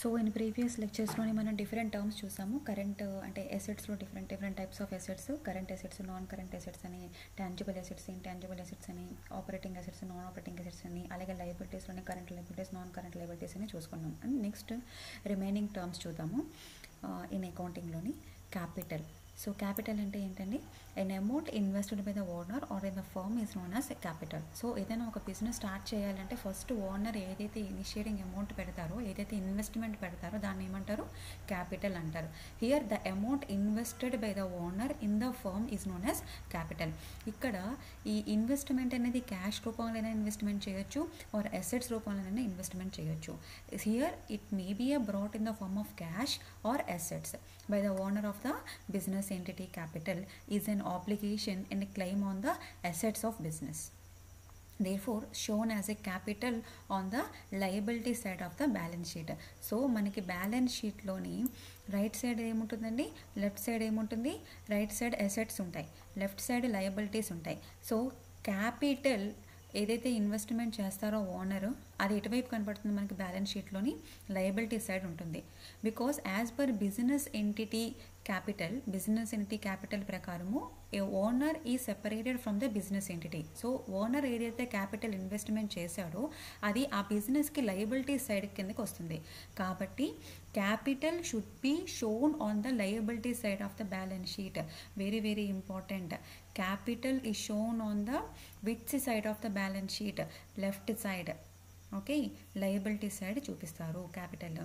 so in previous లెక్చర్స్లోనే మనం different terms చూసాము current అంటే ఎసెట్స్లో different different types of assets current assets non current assets అని tangible assets intangible assets అని operating assets non operating assets అని అలాగే లయబిలిటీస్లోనే current liabilities non current liabilities అని చూసుకున్నాం అండ్ నెక్స్ట్ రిమైనింగ్ టర్మ్స్ చూద్దాము ఇన్ అకౌంటింగ్లోని క్యాపిటల్ సో క్యాపిటల్ అంటే ఏంటండి an amount invested by the owner or in the firm is known as capital so ఏదైనా ఒక బిజినెస్ స్టార్ట్ చేయాలంటే ఫస్ట్ ఓనర్ ఏదైతే ఇనిషియేటింగ్ అమౌంట్ పెడతారో ఏదైతే ఇన్వెస్ట్మెంట్ పెడతారో దాన్ని ఏమంటారు క్యాపిటల్ అంటారు here the amount invested by the owner in the firm is known as capital ఇక్కడ ఈ ఇన్వెస్ట్మెంట్ అనేది క్యాష్ రూపంలోనే ఇన్వెస్ట్మెంట్ చేయొచ్చు ఆర్ అసెట్స్ రూపంలోనే ఇన్వెస్ట్మెంట్ చేయొచ్చు here it may be a brought in the form of cash or assets by the owner of the business entity capital is an obligation and a claim on the assets of business therefore shown as a capital on the liability side of the balance sheet so మనకి balance షీట్లోని right side ఏముంటుందండి left side ఏముంటుంది right side assets ఉంటాయి left side liabilities ఉంటాయి so capital ఏదైతే investment చేస్తారో owner అది ఎటువైపు కనపడుతుంది మనకి బ్యాలెన్స్ షీట్లోని లయబిలిటీ సైడ్ ఉంటుంది because as per business entity capital business entity capital ప్రకారము a owner is separated from the business entity so owner ఏదైతే క్యాపిటల్ ఇన్వెస్ట్మెంట్ చేశాడో అది ఆ బిజినెస్కి లయబిలిటీ సైడ్ కిందకి వస్తుంది కాబట్టి capital should be shown on the liability side of the balance sheet very very important capital is shown on the which side of the balance sheet left side okay liability side చూపిస్తారు capital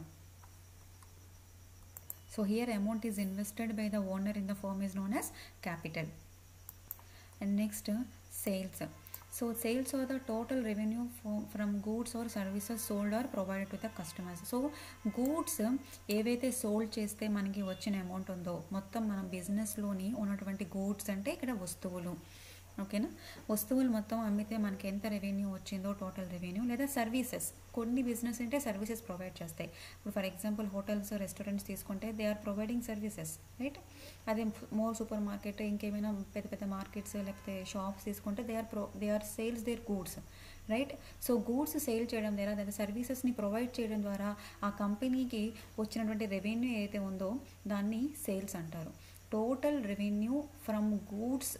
so here amount is invested by the owner in the firm is known as capital and next sales so sales are the total revenue from goods or services sold or provided to the customers so goods ఏవైతే sold చేస్తే మనకి వచ్చిన amount ఉందో మొత్తం మన బిజినెస్లోని ఉన్నటువంటి goods అంటే ఇక్కడ వస్తువులు ఓకేనా వస్తువులు మొత్తం అమ్మితే మనకి ఎంత రెవెన్యూ వచ్చిందో టోటల్ రెవెన్యూ లేదా సర్వీసెస్ కొన్ని బిజినెస్ అంటే సర్వీసెస్ ప్రొవైడ్ చేస్తాయి ఇప్పుడు ఫర్ ఎగ్జాంపుల్ హోటల్స్ రెస్టారెంట్స్ తీసుకుంటే they are providing services right అదే మోర్ సూపర్ మార్కెట్ ఇంకేమైనా పెద్ద పెద్ద మార్కెట్స్ లేకపోతే షాప్స్ తీసుకుంటే they are pro they are sales their goods right so goods sale చేయడం ద్వారా లేదా సర్వీసెస్ని ప్రొవైడ్ చేయడం ద్వారా ఆ కంపెనీకి వచ్చినటువంటి రెవెన్యూ ఏదైతే ఉందో దాన్ని సేల్స్ అంటారు total revenue from goods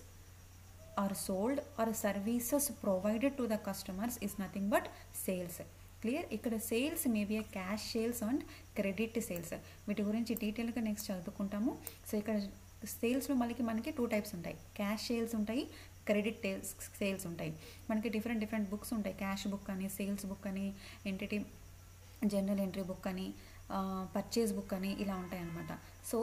are sold or services provided to the customers is nothing but sales clear ఇక్కడ sales maybe cash sales and credit sales వీటి గురించి డీటెయిల్గా నెక్స్ట్ చదువుకుంటాము సో ఇక్కడ సేల్స్లో మళ్ళీ మనకి టూ టైప్స్ ఉంటాయి క్యాష్ సేల్స్ ఉంటాయి క్రెడిట్ సేల్స్ ఉంటాయి మనకి డిఫరెంట్ డిఫరెంట్ బుక్స్ ఉంటాయి క్యాష్ బుక్ అని సేల్స్ బుక్ అని ఎంటిటీ జనరల్ ఎంట్రీ బుక్ అని పర్చేస్ బుక్ అని ఇలా ఉంటాయి అన్నమాట సో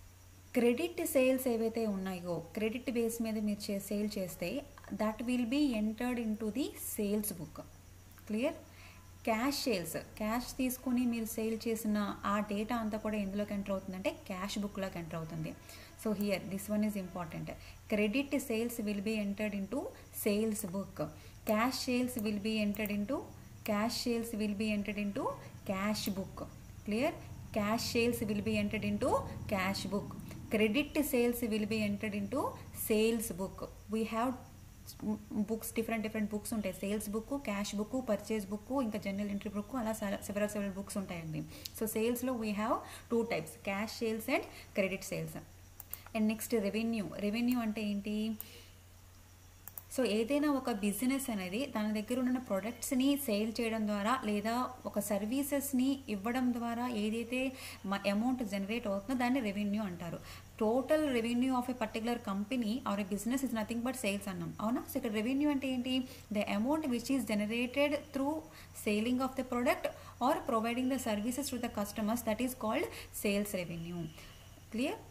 క్రెడిట్ సేల్స్ ఏవైతే ఉన్నాయో క్రెడిట్ బేస్ మీద మీరు చే సేల్ చేస్తే that will be entered in to the sales book clear cash sales cash తీసుకుని మీరు సేల్ చేసిన ఆ డేటా అంతా కూడా ఎందులోకి ఎంటర్ అవుతుందంటే క్యాష్ బుక్లోకి ఎంటర్ అవుతుంది so here this one is important credit sales will be entered in to sales book cash sales will be entered in to cash sales will be entered in to cash book clear cash sales will be entered in to cash book credit sales will be entered into sales book we have books different different books ఉంటాయి sales book cash book purchase book ఇంకా general entry book అలా several several books ఉంటాయండి so సేల్స్లో we have two types cash sales and credit sales and next revenue revenue అంటే ఏంటి so ఏదైనా ఒక business అనేది దాని దగ్గర ఉన్న ప్రొడక్ట్స్ని సేల్ చేయడం ద్వారా లేదా ఒక సర్వీసెస్ని ఇవ్వడం ద్వారా ఏదైతే అమౌంట్ జనరేట్ అవుతుందో దాన్ని రెవెన్యూ అంటారు total revenue of a particular company or a business is nothing but sales అన్నాం అవునా సో ఇక్కడ రెవెన్యూ అంటే ఏంటి the amount which is generated through selling of the product or providing the services to the customers that is called sales revenue clear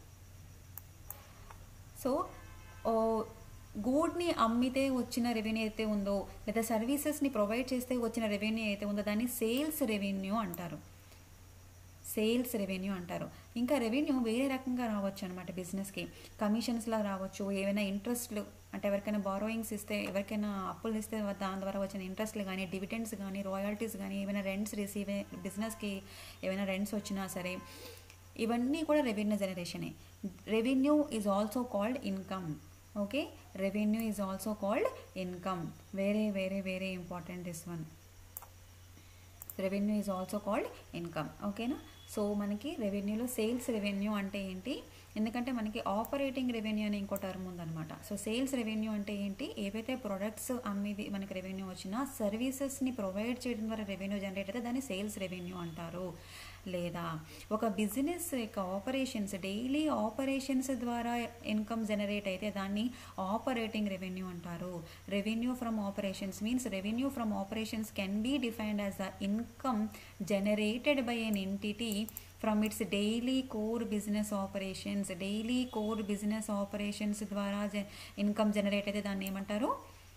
so గూడ్ని అమ్మితే వచ్చిన revenue అయితే ఉందో లేదా సర్వీసెస్ని ప్రొవైడ్ చేస్తే వచ్చిన రెవెన్యూ అయితే ఉందో దాన్ని సేల్స్ రెవెన్యూ అంటారు సేల్స్ రెవెన్యూ అంటారు ఇంకా రెవెన్యూ వేరే రకంగా రావచ్చు అనమాట బిజినెస్కి కమిషన్స్లా రావచ్చు ఏవైనా ఇంట్రెస్ట్లు అంటే ఎవరికైనా బారోయింగ్స్ ఇస్తే ఎవరికైనా అప్పులు ఇస్తే దాని ద్వారా వచ్చిన ఇంట్రెస్ట్లు కానీ డివిడెండ్స్ కానీ రాయల్టీస్ కానీ ఏమైనా రెంట్స్ రిసీవ్ బిజినెస్కి ఏమైనా రెంట్స్ వచ్చినా సరే ఇవన్నీ కూడా రెవెన్యూ జనరేషనే revenue is also called income okay revenue is also called income వేరే వేరే వేరే important this one revenue is also called income ఓకేనా సో మనకి రెవెన్యూలో సేల్స్ రెవెన్యూ అంటే ఏంటి ఎందుకంటే మనకి ఆపరేటింగ్ రెవెన్యూ అని ఇంకో టర్మ్ ఉందన్నమాట సో సేల్స్ రెవెన్యూ అంటే ఏంటి ఏవైతే ప్రొడక్ట్స్ అమ్మేది మనకి రెవెన్యూ వచ్చినా సర్వీసెస్ని ప్రొవైడ్ చేయడం ద్వారా రెవెన్యూ జనరేట్ అయితే దాన్ని సేల్స్ రెవెన్యూ అంటారు లేదా ఒక బిజినెస్ యొక్క ఆపరేషన్స్ డైలీ ఆపరేషన్స్ ద్వారా ఇన్కమ్ జనరేట్ అయితే దాన్ని ఆపరేటింగ్ రెవెన్యూ అంటారు revenue from operations means revenue from operations can be defined as the income generated by an entity from its daily core business operations daily core business operations ద్వారా income generate అయితే దాన్ని ఏమంటారు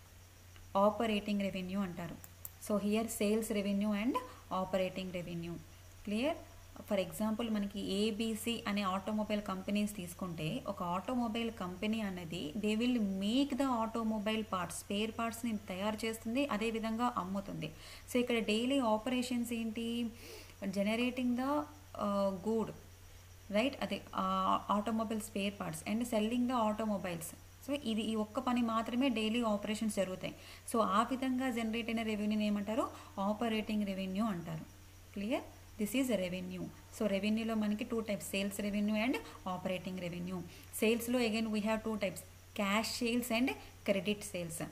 operating revenue అంటారు so here sales revenue and operating revenue clear for example మనకి A B C అనే automobile companies తీసుకుంటే ఒక automobile company అనేది they will make the automobile parts spare పార్ట్స్ని తయారు చేస్తుంది అదేవిధంగా అమ్ముతుంది సో ఇక్కడ డైలీ ఆపరేషన్స్ ఏంటి జనరేటింగ్ ద గూడ్ రైట్ అదే automobile spare parts and selling the automobiles so ఇది ఈ ఒక్క పని మాత్రమే డైలీ ఆపరేషన్స్ జరుగుతాయి సో ఆ విధంగా జనరేట్ అయిన రెవెన్యూని ఏమంటారు ఆపరేటింగ్ రెవెన్యూ అంటారు clear this is revenue so రెవెన్యూలో మనకి two types sales revenue and operating revenue సేల్స్లో again we have two types cash sales and credit sales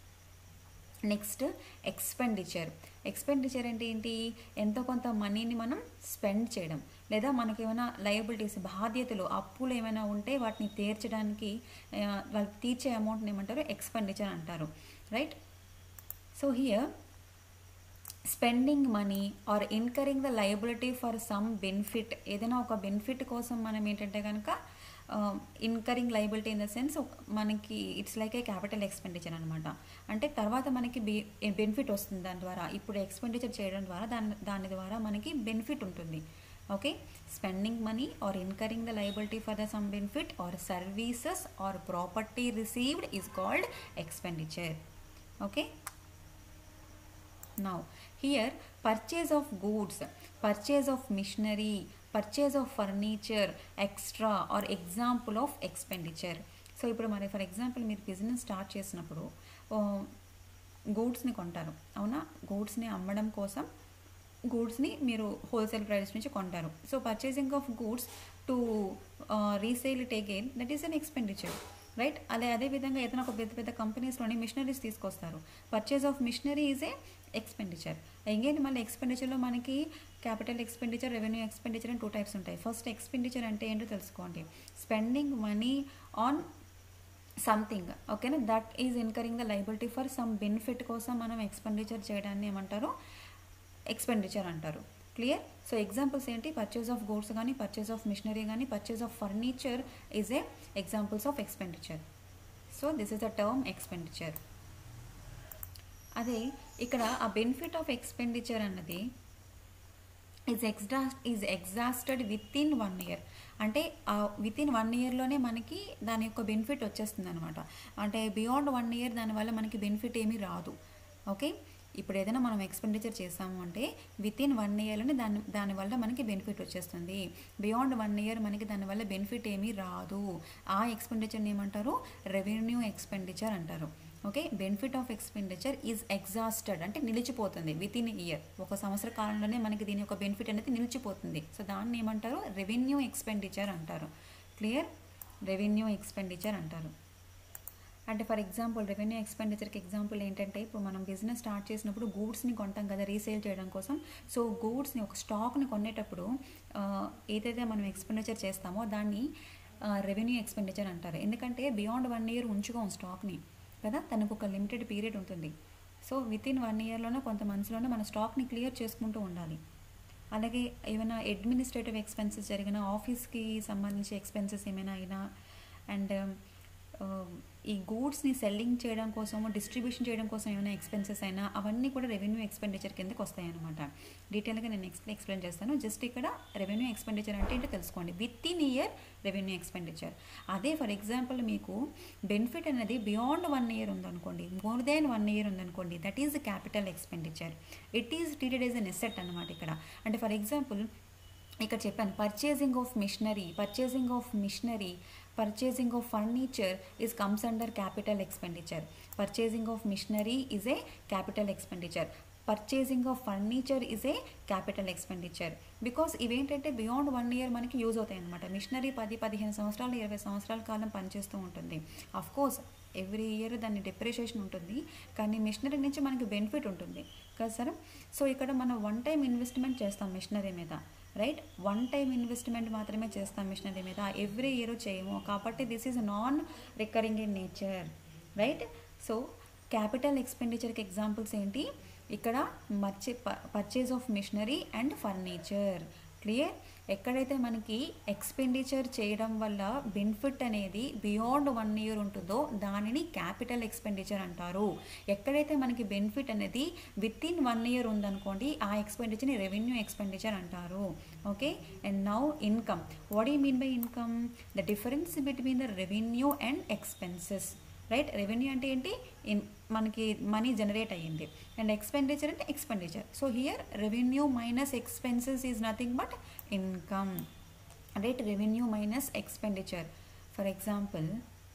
next expenditure expenditure అంటే ఏంటి ఎంతో కొంత మనీని మనం స్పెండ్ చేయడం లేదా మనకి ఏమైనా లయబిలిటీస్ బాధ్యతలు అప్పులు ఏమైనా ఉంటే వాటిని తీర్చడానికి వాళ్ళు తీర్చే అమౌంట్ని ఏమంటారు ఎక్స్పెండిచర్ అంటారు right so here spending money or incurring the liability for some benefit ఏదైనా ఒక బెనిఫిట్ కోసం మనం ఏంటంటే కనుక incurring liability in the sense మనకి it's like a capital expenditure అనమాట అంటే తర్వాత మనకి బె బెనిఫిట్ వస్తుంది దాని ద్వారా ఇప్పుడు ఎక్స్పెండిచర్ చేయడం ద్వారా దాని దాని ద్వారా మనకి బెనిఫిట్ ఉంటుంది okay spending money or incurring the liability for the some benefit or services or property received is called expenditure okay now here purchase of goods purchase of machinery purchase of furniture extra or example of expenditure so ఇప్పుడు మరి for example మీరు business start చేసినప్పుడు గూడ్స్ని కొంటారు అవునా గూడ్స్ని అమ్మడం కోసం గూడ్స్ని మీరు హోల్సేల్ ప్రైస్ నుంచి కొంటారు so purchasing of goods to resale it again that is an expenditure right అదే అదే విధంగా ఏదైనా ఒక పెద్ద పెద్ద కంపెనీస్లోని మిషనరీస్ తీసుకొస్తారు purchase of machinery is a expenditure again మళ్ళీ ఎక్స్పెండిచర్లో మనకి క్యాపిటల్ ఎక్స్పెండిచర్ రెవెన్యూ ఎక్స్పెండిచర్ అని టూ టైప్స్ ఉంటాయి ఫస్ట్ ఎక్స్పెండిచర్ అంటే ఏంటో తెలుసుకోండి స్పెండింగ్ మనీ ఆన్ సంథింగ్ ఓకేనా that is incurring the liability for some benefit కోసం మనం ఎక్స్పెండిచర్ చేయడాన్ని ఏమంటారు ఎక్స్పెండిచర్ అంటారు క్లియర్ సో ఎగ్జాంపుల్స్ ఏంటి పర్చేస్ ఆఫ్ గూడ్స్ కానీ పర్చేస్ ఆఫ్ మిషనరీ కానీ purchase of furniture is a examples of expenditure so this is the term expenditure అదే ఇక్కడ ఆ బెనిఫిట్ ఆఫ్ ఎక్స్పెండిచర్ అన్నది ఈజ్ ఎగ్జా is exhausted within one year అంటే within one ఇయర్లోనే మనకి దాని యొక్క బెనిఫిట్ వచ్చేస్తుంది అనమాట అంటే బియాండ్ వన్ ఇయర్ దానివల్ల మనకి బెనిఫిట్ ఏమీ రాదు ఓకే ఇప్పుడు ఏదైనా మనం ఎక్స్పెండిచర్ చేసాము అంటే విత్ ఇన్ వన్ ఇయర్లోనే దాని దానివల్ల మనకి బెనిఫిట్ వచ్చేస్తుంది బియాండ్ వన్ ఇయర్ మనకి దానివల్ల బెనిఫిట్ ఏమీ రాదు ఆ ఎక్స్పెండిచర్ని ఏమంటారు రెవెన్యూ ఎక్స్పెండిచర్ అంటారు okay benefit of expenditure is exhausted అంటే నిలిచిపోతుంది విత్ ఇన్ ఇయర్ ఒక సంవత్సర కాలంలోనే మనకి దీని యొక్క బెనిఫిట్ అనేది నిలిచిపోతుంది సో దాన్ని ఏమంటారు రెవెన్యూ ఎక్స్పెండిచర్ అంటారు క్లియర్ రెవెన్యూ ఎక్స్పెండిచర్ అంటారు అంటే ఫర్ ఎగ్జాంపుల్ రెవెన్యూ ఎక్స్పెండిచర్కి ఎగ్జాంపుల్ ఏంటంటే ఇప్పుడు మనం బిజినెస్ స్టార్ట్ చేసినప్పుడు గూడ్స్ని కొంటాం కదా రీసేల్ చేయడం కోసం సో గూడ్స్ని ఒక స్టాక్ని కొనేటప్పుడు ఏదైతే మనం ఎక్స్పెండిచర్ చేస్తామో దాన్ని రెవెన్యూ ఎక్స్పెండిచర్ అంటారు ఎందుకంటే బియాండ్ వన్ ఇయర్ ఉంచుకోం స్టాక్ని కదా తనకు ఒక లిమిటెడ్ పీరియడ్ ఉంటుంది సో విత్ ఇన్ వన్ ఇయర్లోనే కొంత మంత్స్లోనే మన స్టాక్ని క్లియర్ చేసుకుంటూ ఉండాలి అలాగే ఏమైనా అడ్మినిస్ట్రేటివ్ ఎక్స్పెన్సెస్ జరిగిన ఆఫీస్కి సంబంధించి ఎక్స్పెన్సెస్ ఏమైనా అయినా అండ్ ఈ గూడ్స్ని సెల్లింగ్ చేయడం కోసము డిస్ట్రిబ్యూషన్ చేయడం కోసం ఏమైనా ఎక్స్పెన్సెస్ అయినా అవన్నీ కూడా రెవెన్యూ ఎక్స్పెండిచర్ కిందకి వస్తాయి అనమాట డీటెయిల్గా నేను నెక్స్ట్ ఎక్స్ప్లెయిన్ చేస్తాను జస్ట్ ఇక్కడ రెవెన్యూ ఎక్స్పెండిచర్ అంటే ఏంటో తెలుసుకోండి with in year revenue expenditure అదే ఫర్ ఎగ్జాంపుల్ మీకు బెనిఫిట్ అనేది బియాండ్ వన్ ఇయర్ ఉందనుకోండి మోర్ దెన్ వన్ ఇయర్ ఉందనుకోండి that is capital expenditure it is treated as an asset అనమాట ఇక్కడ అంటే ఫర్ ఎగ్జాంపుల్ ఇక్కడ చెప్పాను purchasing of machinery purchasing of machinery purchasing of furniture is comes under capital expenditure purchasing of machinery is a capital expenditure purchasing of furniture is a capital expenditure because ఇవేంటంటే beyond one year మనకి use అవుతాయి అనమాట machinery పది పదిహేను సంవత్సరాలు ఇరవై సంవత్సరాల కాలం పనిచేస్తూ ఉంటుంది అఫ్ కోర్స్ ఎవ్రీ ఇయర్ దాన్ని డిప్రిషియేషన్ ఉంటుంది కానీ మిషనరీ నుంచి మనకి బెనిఫిట్ ఉంటుంది కదా సార్ సో ఇక్కడ మనం వన్ టైం ఇన్వెస్ట్మెంట్ చేస్తాం మిషనరీ మీద రైట్ వన్ టైం ఇన్వెస్ట్మెంట్ మాత్రమే చేస్తాం మిషనరీ మీద ఎవ్రీ ఇయర్ చేయము కాబట్టి this is non recurring in nature right so capital ఎక్స్పెండిచర్కి ఎగ్జాంపుల్స్ ఏంటి ఇక్కడ మర్చే purchase of machinery and furniture clear ఎక్కడైతే మనకి ఎక్స్పెండిచర్ చేయడం వల్ల బెనిఫిట్ అనేది బియాండ్ వన్ ఇయర్ ఉంటుందో దానిని క్యాపిటల్ ఎక్స్పెండిచర్ అంటారు ఎక్కడైతే మనకి బెనిఫిట్ అనేది విత్ ఇన్ వన్ ఇయర్ ఉందనుకోండి ఆ ఎక్స్పెండిచర్ని రెవెన్యూ ఎక్స్పెండిచర్ అంటారు okay and now income what you mean by income the difference between the revenue and expenses right revenue అంటే ఏంటి ఇన్ మనకి మనీ జనరేట్ అయ్యింది అండ్ ఎక్స్పెండిచర్ అంటే expenditure so here revenue minus expenses is nothing but income right revenue minus expenditure for example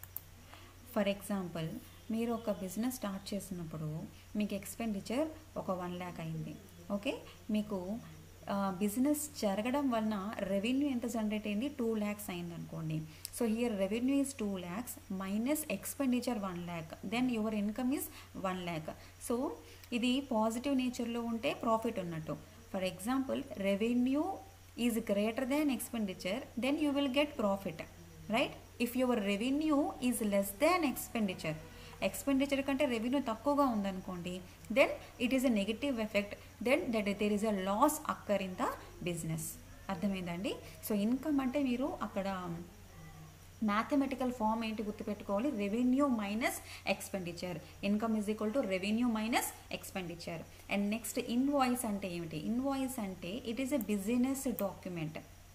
for example మీరు ఒక business start చేసినప్పుడు మీకు expenditure ఒక వన్ ల్యాక్ అయింది ఓకే మీకు బిజినెస్ జరగడం వలన రెవెన్యూ ఎంత జనరేట్ అయింది టూ ల్యాక్స్ అయింది అనుకోండి so here revenue is two lakhs minus expenditure one lakh then your income is one lakh so ఇది పాజిటివ్ నేచర్లో ఉంటే ప్రాఫిట్ ఉన్నట్టు for example revenue is greater than expenditure then you will get profit right if your revenue is less than expenditure expenditure కంటే revenue తక్కువగా ఉందనుకోండి then it is a negative effect then that there is a loss occur in the business అర్థమైందండి so income అంటే మీరు అక్కడ mathematical form ఏంటి గుర్తుపెట్టుకోవాలి revenue minus expenditure income is equal to revenue minus expenditure and next invoice అంటే ఏమిటి invoice అంటే it is a business document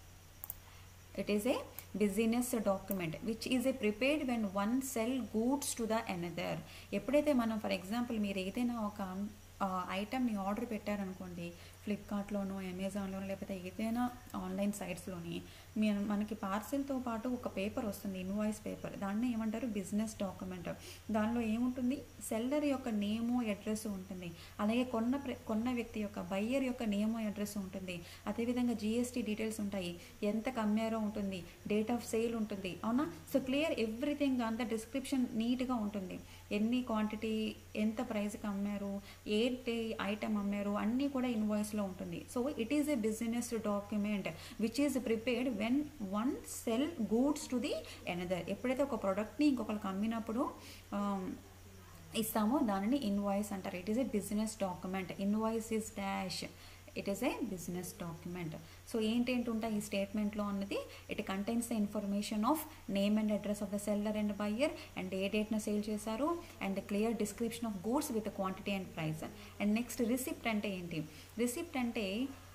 it is a business document which is a prepared when one sell goods to the another ఎప్పుడైతే మనం for example మీరు ఏదైనా ఒక ఐటమ్ని order పెట్టారనుకోండి ఫ్లిప్కార్ట్లోనో అమెజాన్లోనో లేకపోతే ఏదైనా ఆన్లైన్ సైట్స్లోని మీ మనకి పార్సిల్తో పాటు ఒక పేపర్ వస్తుంది ఇన్వాయిస్ పేపర్ దాన్ని ఏమంటారు బిజినెస్ డాక్యుమెంట్ దానిలో ఏముంటుంది సెల్లర్ యొక్క నేము అడ్రస్ ఉంటుంది అలాగే కొన్న ప్ర- కొన్న వ్యక్తి యొక్క బయ్యర్ యొక్క నేము అడ్రస్ ఉంటుంది అదేవిధంగా జిఎస్టీ డీటెయిల్స్ ఉంటాయి ఎంత కమ్మారో ఉంటుంది డేట్ ఆఫ్ సేల్ ఉంటుంది అవునా సో క్లియర్ ఎవ్రీథింగ్ అంత డిస్క్రిప్షన్ నీట్గా ఉంటుంది ఎన్ని క్వాంటిటీ ఎంత ప్రైస్కి అమ్మారు ఏంటి ఐటమ్ అమ్మారు అన్నీ కూడా ఇన్వాయిస్లో ఉంటుంది so it is a business document which is prepared when one sell goods to the another ఎప్పుడైతే ఒక ప్రోడక్ట్ని ఇంకొకరికి అమ్మినప్పుడు ఆమ్, ఇస్తామో దానిని ఇన్వాయిస్ అంటారు it is a business document invoice is dash it is a business document so ఏంటేంటి ఉంటాయి ఈ స్టేట్మెంట్లో అన్నది it contains the information of name and address of the seller and buyer and a డేట్న సేల్ చేశారు and clear description of goods with quantity and price and next receipt అంటే ఏంటి receipt అంటే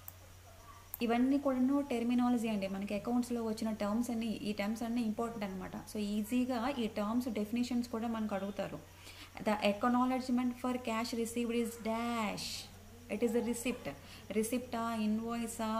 ఇవన్నీ కూడాను టెర్మినాలజీ అండి మనకి అకౌంట్స్లో వచ్చిన టర్మ్స్ అన్ని ఈ టర్మ్స్ అన్నీ ఇంపార్టెంట్ అనమాట సో ఈజీగా ఈ టర్మ్స్ డెఫినేషన్స్ కూడా మనకు అడుగుతారు the acknowledgement for cash received is dash it is the receipt రిసిప్టా ఇన్వాయిసా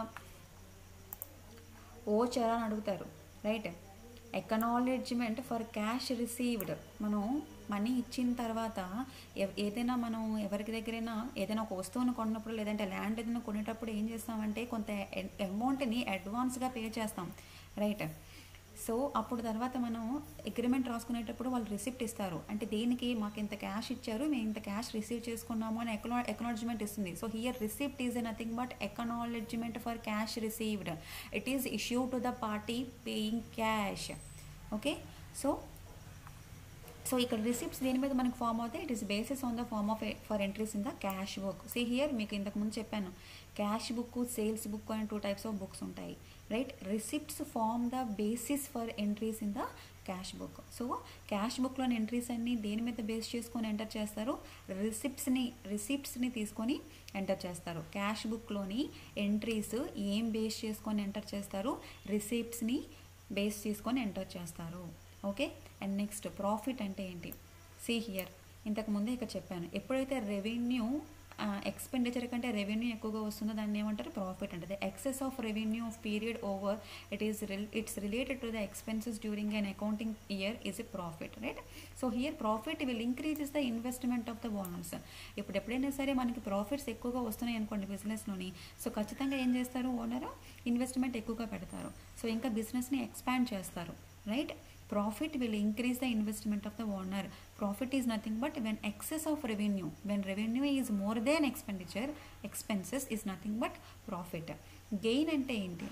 ఓచరా అని అడుగుతారు right acknowledgement for cash received మనం మనీ ఇచ్చిన తర్వాత ఎవ్- ఏదైనా మనం ఎవరికి దగ్గరైనా ఏదైనా ఒక వస్తువును కొన్నప్పుడు లేదంటే ల్యాండ్ ఏదైనా కొనేటప్పుడు ఏం చేస్తామంటే కొంత అమౌంట్ని అడ్వాన్స్గా పే చేస్తాం రైట్ సో అప్పుడు తర్వాత మనం అగ్రిమెంట్ రాసుకునేటప్పుడు వాళ్ళు రిసిప్ట్ ఇస్తారు అంటే దేనికి మాకు ఇంత క్యాష్ ఇచ్చారు మేము ఇంత క్యాష్ రిసీవ్ చేసుకున్నాము అని ఎకనా ఎకనాలజ్మెంట్ ఇస్తుంది so here receipt is nothing but acknowledgement for cash received it is issue to the party paying cash okay so so ఇక్కడ రిసిప్ట్స్ దేని మీద మనకు ఫామ్ అవుతాయి it is basis on the form of for entries in the cash book see here మీకు ఇంతకు ముందు చెప్పాను cash book sales book అని టూ టైప్స్ ఆఫ్ బుక్స్ ఉంటాయి right receipts form the basis for entries in the cash book so cash బుక్లోని entries అన్ని దేని మీద బేస్ చేసుకొని ఎంటర్ చేస్తారు రిసిప్ట్స్ని రిసిప్ట్స్ని తీసుకొని ఎంటర్ చేస్తారు క్యాష్ బుక్లోని ఎంట్రీస్ ఏం బేస్ చేసుకొని ఎంటర్ చేస్తారు రిసిప్ట్స్ని బేస్ చేసుకొని ఎంటర్ చేస్తారు ఓకే అండ్ నెక్స్ట్ ప్రాఫిట్ అంటే ఏంటి సి హియర్ ఇంతకు ముందే ఇక్కడ చెప్పాను ఎప్పుడైతే రెవెన్యూ ఎక్స్పెండిచర్ కంటే రెవెన్యూ ఎక్కువగా వస్తుందో దాన్ని ఏమంటారు ప్రాఫిట్ అంటే excess of revenue of period over it is it's related to the expenses during an accounting year is a profit right so here profit will increases the investment of the owners ఇప్పుడు ఎప్పుడైనా సరే మనకి profits ఎక్కువగా వస్తున్నాయి అనుకోండి బిజినెస్లోని so ఖచ్చితంగా ఏం చేస్తారు ఓనర్ ఇన్వెస్ట్మెంట్ ఎక్కువగా పెడతారు సో ఇంకా బిజినెస్ని ఎక్స్పాండ్ చేస్తారు right profit will increase the investment of the owner profit is nothing but when excess of revenue when revenue is more than expenditure expenses is nothing but profit gain అంటే ఏంటి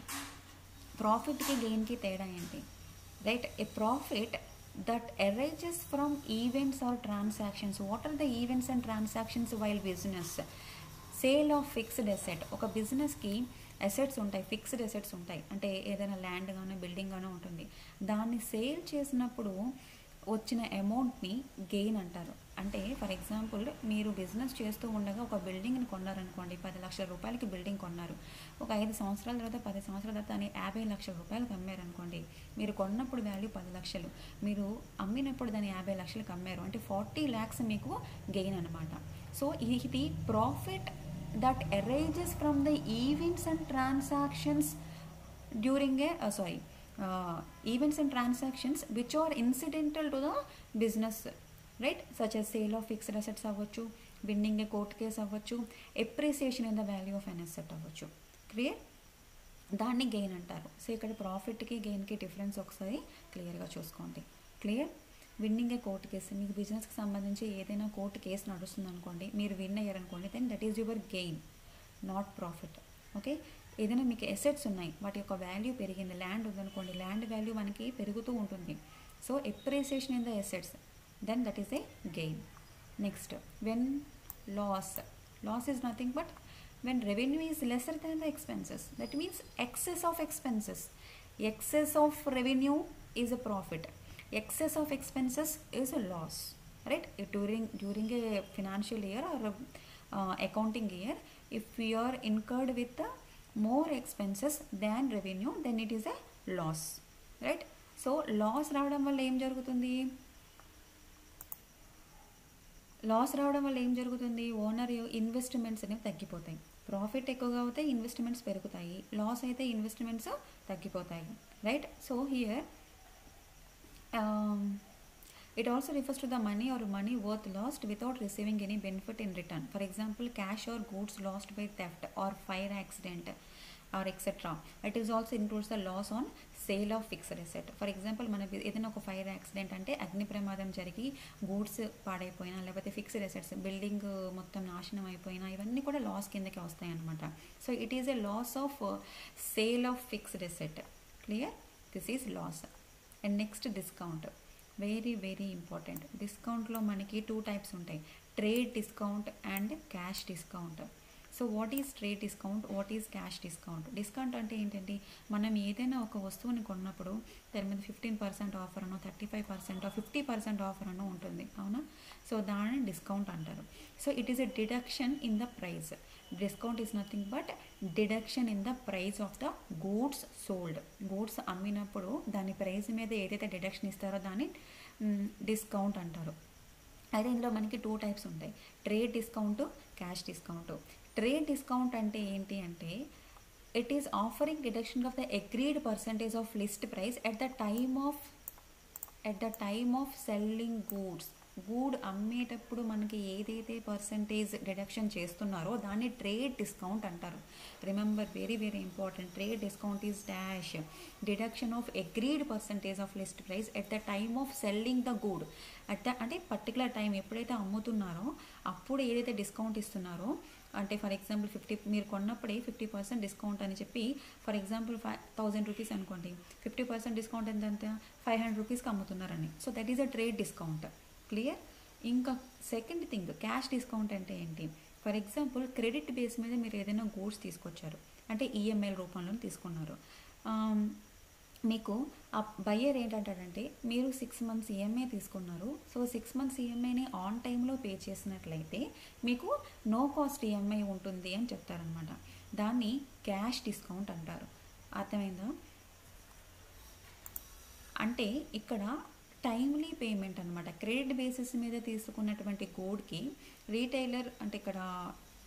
ప్రాఫిట్కి గెయిన్కి తేడా ఏంటి right a profit that arises from events or transactions what are the events and transactions while business sale of fixed asset ఒక బిజినెస్కి assets ఉంటాయి fixed assets ఉంటాయి అంటే ఏదైనా ల్యాండ్ గానో బిల్డింగ్ గానో ఉంటుంది దాన్ని సేల్ చేసినప్పుడు వచ్చిన అమౌంట్ని గెయిన్ అంటారు అంటే ఫర్ ఎగ్జాంపుల్ మీరు బిజినెస్ చేస్తూ ఉండగా ఒక బిల్డింగ్ని కొన్నారనుకోండి పది లక్షల రూపాయలకి బిల్డింగ్ కొన్నారు ఒక ఐదు సంవత్సరాల తర్వాత పది సంవత్సరాల తర్వాత దాన్ని యాభై లక్షల రూపాయలకు అమ్మారనుకోండి మీరు కొన్నప్పుడు వాల్యూ పది లక్షలు మీరు అమ్మినప్పుడు దాన్ని యాభై లక్షలకు అమ్మారు అంటే ఫార్టీ ల్యాక్స్ మీకు గెయిన్ అనమాట సో ఇది profit that arises from the events and transactions during a uh, sorry uh, events and transactions which are incidental to the business right such as sale of fixed assets అవ్వచ్చు winning a court case అవ్వచ్చు appreciation in the value of an asset అవ్వచ్చు clear దాన్ని gain అంటారు so ఇక్కడ ప్రాఫిట్కి గెయిన్కి difference ఒకసారి క్లియర్గా చూసుకోండి clear winning a court case మీకు బిజినెస్కి సంబంధించి ఏదైనా కోర్టు కేసు నడుస్తుంది అనుకోండి మీరు విన్ అయ్యారనుకోండి then that is your gain not profit okay ఏదైనా మీకు ఎసెట్స్ ఉన్నాయి వాటి యొక్క వాల్యూ పెరిగింది ల్యాండ్ ఉందనుకోండి ల్యాండ్ వాల్యూ మనకి పెరుగుతూ ఉంటుంది so appreciation in the assets then that is a gain next when loss loss is nothing but when revenue is lesser than the expenses that means excess of expenses excess of revenue is a profit excess of expenses is a loss right during during a financial year or a, uh, accounting year if we are incurred with the more expenses than revenue then it is a loss right so loss రావడం వల్ల ఏం జరుగుతుంది loss రావడం వల్ల ఏం జరుగుతుంది owner investments అనేవి తగ్గిపోతాయి ప్రాఫిట్ ఎక్కువగా అవుతాయి ఇన్వెస్ట్మెంట్స్ పెరుగుతాయి లాస్ అయితే ఇన్వెస్ట్మెంట్స్ తగ్గిపోతాయి right so here um, it also refers to the money or money worth lost without receiving any benefit in return for example cash or goods lost by theft or fire accident or etc it is also includes the loss on sale of fixed asset for example మన ఏదైనా ఒక fire accident అంటే అగ్ని ప్రమాదం జరిగి goods పాడైపోయినా లేకపోతే fixed assets building మొత్తం నాశనం అయిపోయినా ఇవన్నీ కూడా లాస్ కిందకి వస్తాయి అనమాట so it is a loss of sale of fixed asset clear this is loss and next discount very very important డిస్కౌంట్లో మనకి టూ టైప్స్ ఉంటాయి trade discount and cash discount so what is trade discount what is cash discount discount అంటే ఏంటంటే మనం ఏదైనా ఒక వస్తువుని కొన్నప్పుడు దాని మీద ఫిఫ్టీన్ పర్సెంట్ ఆఫర్ అనో thirty five percent fifty percent offer అనో ఉంటుంది అవునా సో దానిని డిస్కౌంట్ అంటారు so it is a deduction in the price discount is nothing but deduction in the price of the goods sold goods అమ్మినప్పుడు దాని price మీద ఏదైతే డిడక్షన్ ఇస్తారో దాన్ని డిస్కౌంట్ అంటారు అయితే ఇందులో మనకి టూ టైప్స్ ఉంటాయి trade discount cash discount trade discount అంటే ఏంటి అంటే it is offering deduction of the agreed percentage of list price at the time of at the time of selling goods good అమ్మేటప్పుడు మనకి ఏదైతే పర్సంటేజ్ డిడక్షన్ చేస్తున్నారో దాన్ని trade discount అంటారు remember very very important trade discount is dash deduction of agreed percentage of list price at the time of selling the గూడ్ at the అంటే particular time ఎప్పుడైతే అమ్ముతున్నారో అప్పుడు ఏదైతే డిస్కౌంట్ ఇస్తున్నారో అంటే ఫర్ ఎగ్జాంపుల్ ఫిఫ్టీ మీరు కొన్నప్పుడే ఫిఫ్టీ పర్సెంట్ డిస్కౌంట్ అని చెప్పి for example five thousand rupees అనుకోండి ఫిఫ్టీ పర్సెంట్ డిస్కౌంట్ ఎంత ఫైవ్ హండ్రెడ్ రూపీస్కి అమ్ముతున్నారని so that is a trade discount clear ఇంకా సెకండ్ థింగ్ క్యాష్ డిస్కౌంట్ అంటే ఏంటి ఫర్ ఎగ్జాంపుల్ క్రెడిట్ బేస్ మీద మీరు ఏదైనా గూడ్స్ తీసుకొచ్చారు అంటే ఈఎంఐ రూపంలో తీసుకున్నారు మీకు ఆ బయ్యర్ ఏంటంటాడంటే మీరు సిక్స్ మంత్స్ ఈఎంఐ తీసుకున్నారు సో సిక్స్ మంత్స్ ఈఎంఐని ఆన్ టైంలో పే చేసినట్లయితే మీకు నో కాస్ట్ ఈఎంఐ ఉంటుంది అని చెప్తారనమాట దాన్ని క్యాష్ డిస్కౌంట్ అంటారు అర్థమైందా అంటే ఇక్కడ టైమ్లీ పేమెంట్ అనమాట క్రెడిట్ బేసిస్ మీద తీసుకున్నటువంటి కోడ్కి రీటైలర్ అంటే ఇక్కడ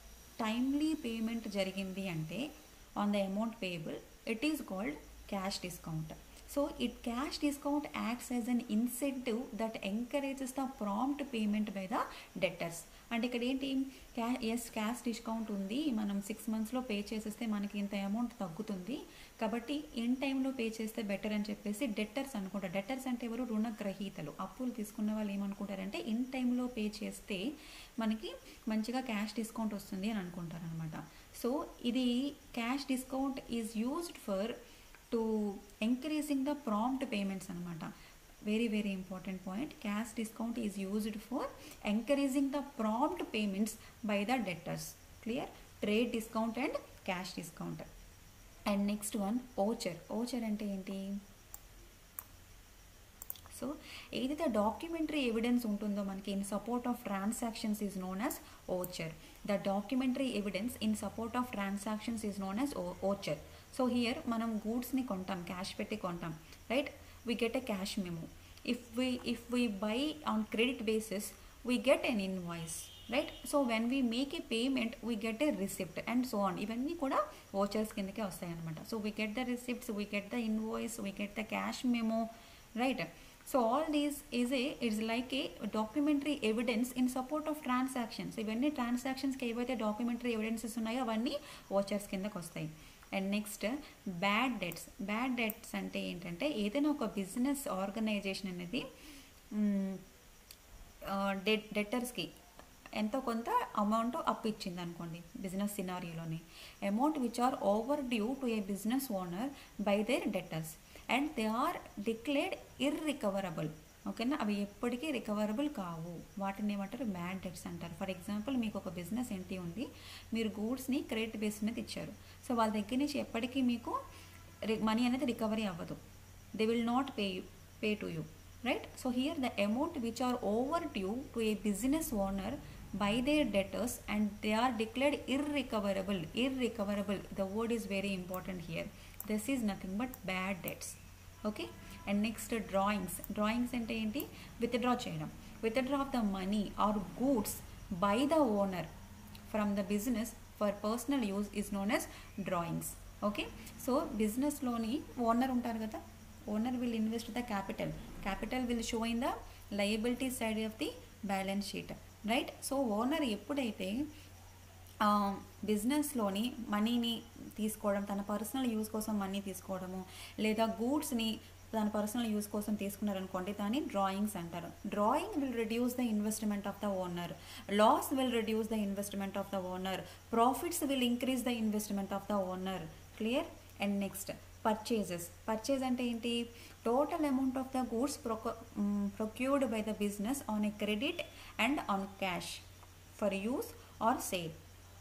టైమ్లీ పేమెంట్ జరిగింది అంటే on the amount payable it is called cash discount so it cash discount acts as an incentive that encourages the prompt payment by the debtors అంటే ఇక్కడ ఏంటి క్యా ఎస్ క్యాష్ డిస్కౌంట్ ఉంది మనం సిక్స్ మంత్స్లో pay చేసేస్తే మనకి ఇంత అమౌంట్ తగ్గుతుంది కాబట్టి ఇన్ టైంలో పే చేస్తే బెటర్ అని చెప్పేసి డెటర్స్ అనుకుంటారు డెటర్స్ అంటే ఎవరు రుణగ్రహీతలు అప్పులు తీసుకున్న వాళ్ళు ఏమనుకుంటారంటే ఇన్ టైంలో పే చేస్తే మనకి మంచిగా క్యాష్ డిస్కౌంట్ వస్తుంది అని అనుకుంటారు అనమాట సో ఇది cash discount is used for to encouraging the prompt payments అనమాట very very important point cash discount is used for encouraging the prompt payments by the debtors clear trade discount and cash discount and next one voucher voucher అంటే ఏంటి so ఏదైతే documentary evidence ఉంటుందో మనకి in support of transactions is known as voucher the documentary evidence in support of transactions is known as voucher so here మనం గూడ్స్ని కొంటాం cash పెట్టి కొంటాం right we get a cash memo if we if we buy on credit basis we get an invoice right so when we make a payment we get a receipt and so on ఇవన్నీ కూడా ఓచర్స్ కిందకే వస్తాయి అనమాట so we get the receipts we get the invoice we get the cash memo right so all these is a it's like a documentary evidence in support of transactions ఇవన్నీ ట్రాన్సాక్షన్స్కి ఏవైతే documentary evidences ఉన్నాయో అవన్నీ vouchers కిందకి వస్తాయి and next bad debts bad debts అంటే ఏంటంటే ఏదైనా ఒక బిజినెస్ ఆర్గనైజేషన్ అనేది డెట్ డెటర్స్కి ఎంతో కొంత అమౌంట్ అప్పు ఇచ్చింది అనుకోండి బిజినెస్ సినారియోలోని amount which are overdue to a business owner by their debtors and they are declared irrecoverable ఓకేనా అవి ఎప్పటికీ రికవరబుల్ కావు వాటిని ఏమంటారు బ్యాడ్ డెట్స్ అంటారు ఫర్ ఎగ్జాంపుల్ మీకు ఒక బిజినెస్ ఏంటి ఉంది మీరు గూడ్స్ని క్రెడిట్ బేస్ మీద ఇచ్చారు సో వాళ్ళ దగ్గర నుంచి ఎప్పటికీ మీకు మనీ అనేది రికవరీ అవ్వదు they will not pay you pay to you right so here the amount which are overdue to a business owner by their debtors and they are declared irrecoverable irrecoverable the word is very important here this is nothing but bad debts okay and next drawings drawings అంటే ఏంటి withdraw చేయడం withdraw of the money or goods by the owner from the business for personal use is known as drawings okay so బిజినెస్లోని owner ఉంటారు కదా owner will invest the capital capital will show in the liability side of the balance sheet right so owner ఎప్పుడైతే బిజినెస్లోని మనీని తీసుకోవడం తన personal use కోసం money తీసుకోవడము లేదా గూడ్స్ని తన పర్సనల్ యూస్ కోసం తీసుకున్నారనుకోండి దాన్ని డ్రాయింగ్స్ అంటారు drawing will reduce the investment of the owner loss will reduce the investment of the owner profits will increase the investment of the owner clear and next purchases purchase అంటే ఏంటి total amount of the goods pro procured by the business on a credit and on cash for use or sale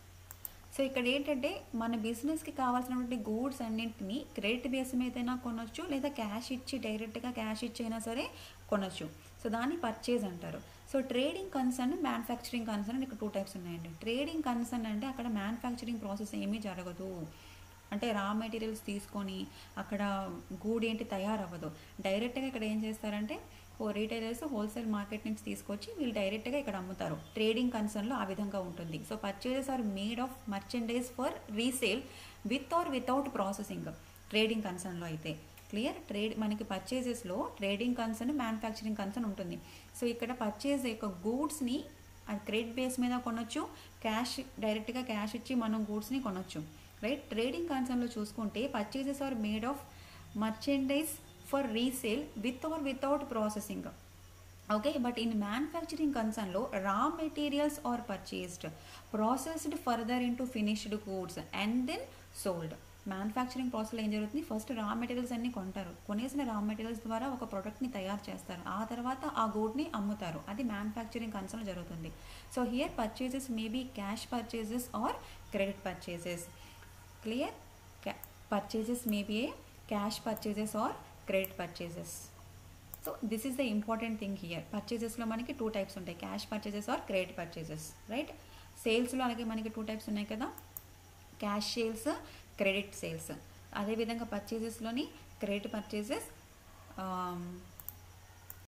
so ఇక్కడ ఏంటంటే మన బిజినెస్కి కావాల్సినటువంటి goods అన్నింటినీ credit base మీదైనా కొనొచ్చు లేదా క్యాష్ ఇచ్చి డైరెక్ట్గా క్యాష్ ఇచ్చి అయినా సరే కొనొచ్చు సో దాన్ని పర్చేజ్ అంటారు so trading concern manufacturing concern ఇక్కడ టూ టైప్స్ ఉన్నాయండి ట్రేడింగ్ కన్సర్న్ అంటే అక్కడ మ్యానుఫ్యాక్చరింగ్ ప్రాసెస్ ఏమీ జరగదు అంటే రా మెటీరియల్స్ తీసుకొని అక్కడ గూడ్ ఏంటి తయారవ్వదు డైరెక్ట్గా ఇక్కడ ఏం చేస్తారంటే ఓ రీటైలర్స్ హోల్సేల్ మార్కెట్ నుంచి తీసుకొచ్చి వీళ్ళు డైరెక్ట్గా ఇక్కడ అమ్ముతారు ట్రేడింగ్ కన్సర్న్లో ఆ విధంగా ఉంటుంది so purchases are made of merchandise for resale with or without processing trading కన్సర్న్లో అయితే క్లియర్ ట్రేడ్ మనకి పర్చేజెస్లో ట్రేడింగ్ కన్సర్న్ మ్యానుఫ్యాక్చరింగ్ కన్సర్న్ ఉంటుంది సో ఇక్కడ పర్చేజ్ యొక్క గూడ్స్ని క్రెడిట్ బేస్ మీద కొనొచ్చు క్యాష్ డైరెక్ట్గా క్యాష్ ఇచ్చి మనం గూడ్స్ని కొనొచ్చు రైట్ ట్రేడింగ్ కన్సర్న్లో చూసుకుంటే purchases are made of merchandise for resale with or without processing okay but in manufacturing కన్సర్న్లో raw materials are purchased processed further into finished goods and then sold manufacturing ప్రాసెస్లో ఏం జరుగుతుంది first రా materials అన్ని కొంటారు కొనేసిన రా మెటీరియల్స్ ద్వారా ఒక ప్రోడక్ట్ని తయారు చేస్తారు ఆ తర్వాత ఆ గూడ్ని అమ్ముతారు అది మ్యానుఫ్యాక్చరింగ్ కన్సర్న్ జరుగుతుంది so here purchases maybe cash purchases or credit purchases clear purchases maybe a cash purchases or credit purchases so this is the important thing here పర్చేజెస్లో మనకి టూ టైప్స్ ఉంటాయి cash purchases or credit purchases right సేల్స్లో అలాగే మనకి two types ఉన్నాయి కదా cash sales credit sales అదేవిధంగా పర్చేజెస్లోని credit purchases